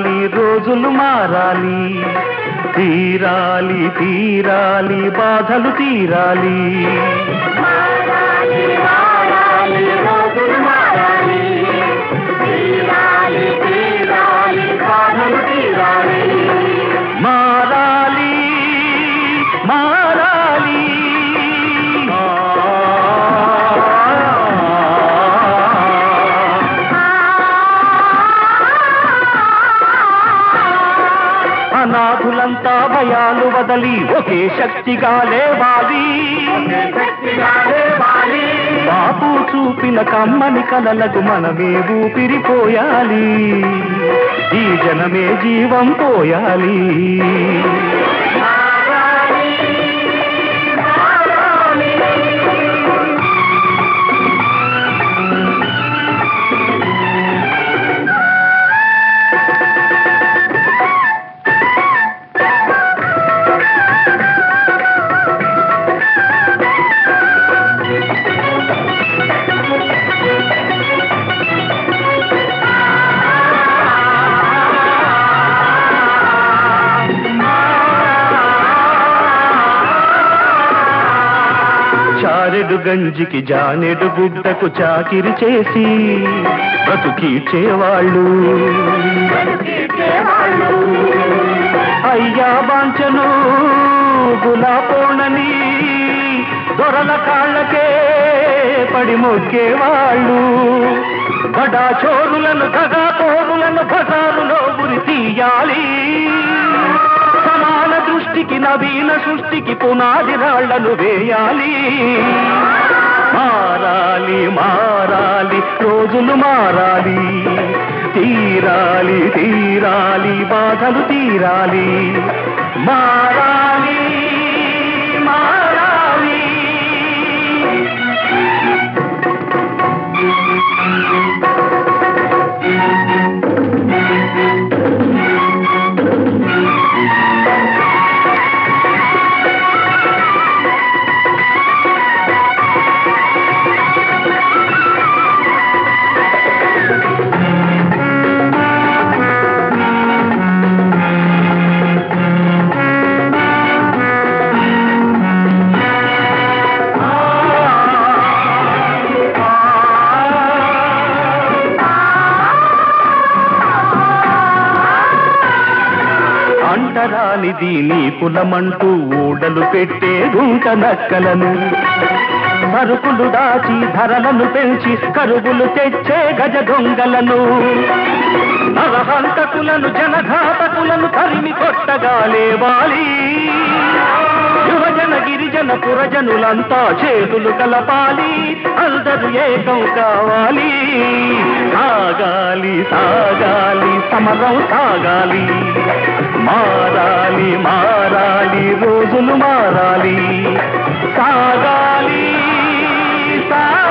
తీరాలి రోజులు మారాలి తీరాలి తీరాలి బాధలు తీరాలి మారాలి మారాలి రోజులు మారాలి తీరాలి తీరాలి బాధలు తీరాలి మారాలి మారాలి అనాథులంతా భయాలు వదలి ఒకే శక్తిగా లేవాలి శక్తిగా లేవాలి బాపు చూపిన కమ్మని కలలకు మనమే ఊపిరిపోయాలి ఈ జనమే జీవం పోయాలి మారాలి మారాలి చారెడు గంజికి జానెడు గుడ్డకు చాకిరి చేసి బ్రతుకీడ్చేవాళ్ళు బతికేవాళ్ళు అయ్యా బాంచను గులాపోనని దొరల కాళ్ళకే పడి మొక్కేవాళ్ళు బడా చోరులను కగా కోరులను బజారులో గురి తీయాలి సమాన దృష్టికి నవీన సృష్టికి పునాది రాళ్లను వేయాలి మారాలి మారాలి రోజులు మారాలి తీరాలి తీరాలి బాధలు తీరాలి మారాలి మారాలి అంటరానిది నీ కులమంటూ ఊడలు పెట్టే గుంట నక్కలను సరుకులు దాచి ధరలను పెంచి కరువులు తెచ్చే గజ దొంగలను నరహంతకులను జనఘాతకులను తరిమి కొట్టగా లేవాలి యువజన గిరిజన పురజనులంతా చేతులు కలపాలి అందరూ ఏకం కావాలి సాగాలి సాగాలి సమరం సాగాలి మారాలి మారాలి రోజులు మారాలి సాగాలి సాగాలి